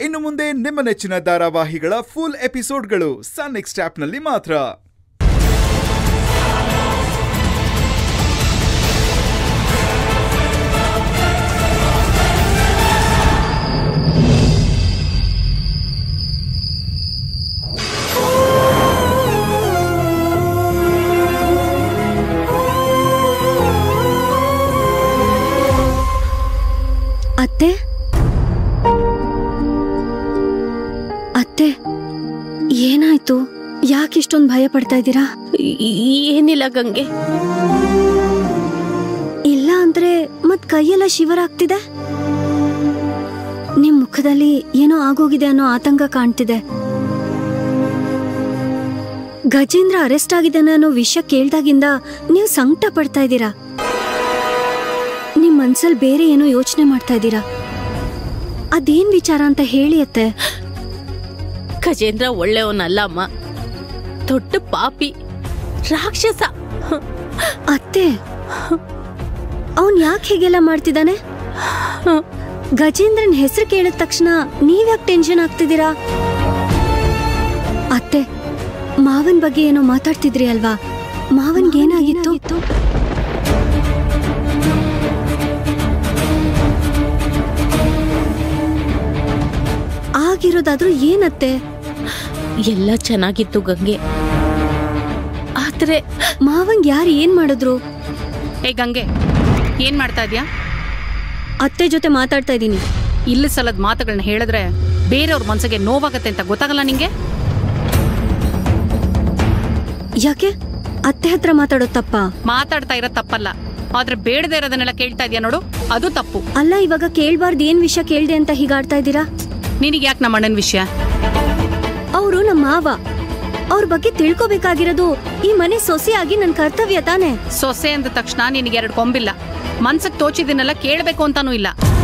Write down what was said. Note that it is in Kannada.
ಇನ್ನು ಮುಂದೆ ನಿಮ್ಮ ನೆಚ್ಚಿನ ಧಾರಾವಾಹಿಗಳ ಫುಲ್ ಎಪಿಸೋಡ್ಗಳು ಸನ್ ನೆಕ್ಸ್ಟ್ ಆಪ್ನಲ್ಲಿ ಮಾತ್ರ ಅತ್ತೆ ಅತ್ತೆ ಏನಾಯ್ತು ಯಾಕೆ ಇಷ್ಟೊಂದು ಭಯ ಪಡ್ತಾ ಇದ್ದೀರಾ ಏನಿಲ್ಲ ಗಂಗೆ ಇಲ್ಲ ಅಂದ್ರೆ ಮತ್ ಕೈಯೆಲ್ಲ ಶಿವರಾಗ್ತಿದೆ ನಿಮ್ ಮುಖದಲ್ಲಿ ಏನೋ ಆಗೋಗಿದೆ ಅನ್ನೋ ಆತಂಕ ಕಾಣ್ತಿದೆ ಗಜೇಂದ್ರ ಅರೆಸ್ಟ್ ಆಗಿದ್ದಾನೆ ಅನ್ನೋ ವಿಷಯ ಕೇಳ್ದಾಗಿಂದ ನೀವು ಸಂಕಟ ಪಡ್ತಾ ಇದ್ದೀರಾ ನಿಮ್ ಮನ್ಸಲ್ಲಿ ಬೇರೆ ಏನೋ ಯೋಚನೆ ಮಾಡ್ತಾ ಇದ್ದೀರಾ ಅದೇನ್ ವಿಚಾರ ಅಂತ ಹೇಳಿ ಅತ್ತೆ ಗಜೇಂದ್ರ ಒಳ್ಳೆಯವನಲ್ಲ ಅಮ್ಮ ದೊಡ್ಡ ಪಾಪಿ ರಾಕ್ಷಸ ಅತ್ತೆ ಅವನ್ ಯಾಕೆ ಹೀಗೆಲ್ಲ ಮಾಡ್ತಿದ್ದಾನೆ ಗಜೇಂದ್ರನ್ ಹೆಸರು ಕೇಳಿದ ತಕ್ಷಣ ನೀವ್ಯಾಕೆ ಟೆನ್ಷನ್ ಆಗ್ತಿದ್ದೀರಾ ಅತ್ತೆ ಮಾವನ್ ಬಗ್ಗೆ ಏನೋ ಮಾತಾಡ್ತಿದ್ರಿ ಅಲ್ವಾ ಮಾವನ್ಗೆ ಏನಾಗಿತ್ತು ಆಗಿರೋದಾದ್ರೂ ಏನತ್ತೆ ಎಲ್ಲ ಚೆನ್ನಾಗಿತ್ತು ಗಂಗೆ ಆದ್ರೆ ಮಾವಂಗ್ ಯಾರು ಏನ್ ಮಾಡಿದ್ರು ಏ ಗಂಗೆ ಏನ್ ಮಾಡ್ತಾ ಇದ್ಯಾ ಅತ್ತೆ ಜೊತೆ ಮಾತಾಡ್ತಾ ಇದ್ದೀನಿ ಇಲ್ಲ ಸಲದ ಮಾತುಗಳನ್ನ ಹೇಳಿದ್ರೆ ಬೇರೆಯವ್ರ ಮನ್ಸಿಗೆ ನೋವಾಗತ್ತೆ ಅಂತ ಗೊತ್ತಾಗಲ್ಲ ನಿಂಗೆ ಯಾಕೆ ಅತ್ತೆ ಹತ್ರ ಮಾತಾಡೋದ್ ತಪ್ಪಾ ಮಾತಾಡ್ತಾ ಇರೋ ತಪ್ಪಲ್ಲ ಆದ್ರೆ ಬೇಡದೇ ಇರೋದನ್ನೆಲ್ಲ ಕೇಳ್ತಾ ಇದೆಯಾ ನೋಡು ಅದು ತಪ್ಪು ಅಲ್ಲ ಇವಾಗ ಕೇಳ್ಬಾರ್ದು ಏನ್ ವಿಷಯ ಕೇಳ್ದೆ ಅಂತ ಹೀಗಾಡ್ತಾ ಇದ್ದೀರಾ ನಿನಗೆ ಯಾಕೆ ನಮ್ಮ ಅಣ್ಣನ ವಿಷಯ ಅವರು ನಮ್ಮ ಮಾವ ಅವ್ರ ಬಗ್ಗೆ ತಿಳ್ಕೊಬೇಕಾಗಿರೋದು ಈ ಮನೆ ಸೊಸೆಯಾಗಿ ನನ್ ಕರ್ತವ್ಯ ತಾನೆ ಸೊಸೆ ಅಂದ ತಕ್ಷಣ ನಿನಗೆ ಎರಡು ಕೊಂಬಿಲ್ಲ ಮನ್ಸಕ್ ತೋಚಿದನ್ನೆಲ್ಲ ಕೇಳಬೇಕು ಅಂತಾನೂ ಇಲ್ಲ